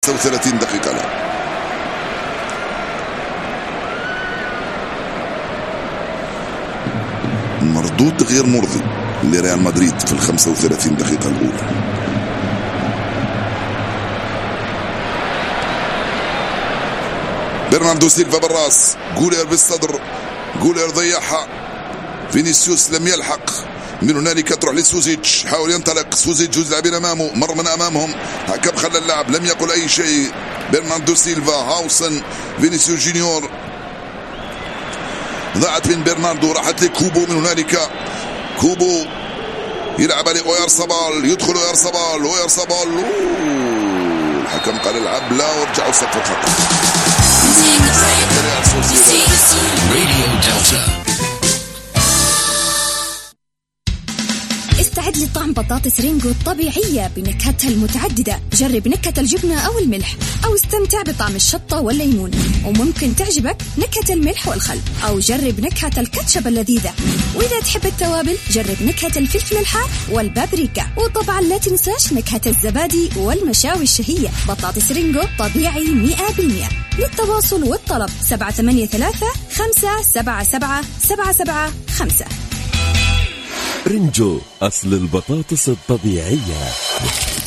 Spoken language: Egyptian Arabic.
35 دقيقة الآن مردود غير مرضي لريال مدريد في ال 35 دقيقة الأولى برناردو سيلفا بالراس جولير بالصدر جولير ضيعها فينيسيوس لم يلحق من هنالك تروح لسوزيتش حاول ينطلق سوزيتش جوز لاعبين امامه مر من امامهم حكم خلى اللاعب لم يقل اي شيء برناردو سيلفا هاوسن فينيسيوس جونيور ضاعت من برناردو راحت لكوبو من هنالك كوبو يلعب عليه اويار صبال يدخل اويار صبال اويار صبال الحكم قال العب لا ورجعوا سقف الخط Radio Delta. استعد لطعم بطاطس رينجو الطبيعية بنكهتها المتعددة جرب نكهة الجبنة أو الملح أو استمتع بطعم الشطة والليمون وممكن تعجبك نكهة الملح والخل أو جرب نكهة الكاتشب اللذيذة وإذا تحب التوابل جرب نكهة الفلفل الحار والبابريكا وطبعا لا تنساش نكهة الزبادي والمشاوي الشهية بطاطس رينجو طبيعي 100% للتواصل والطلب 783 577 775 رنجو أصل البطاطس الطبيعية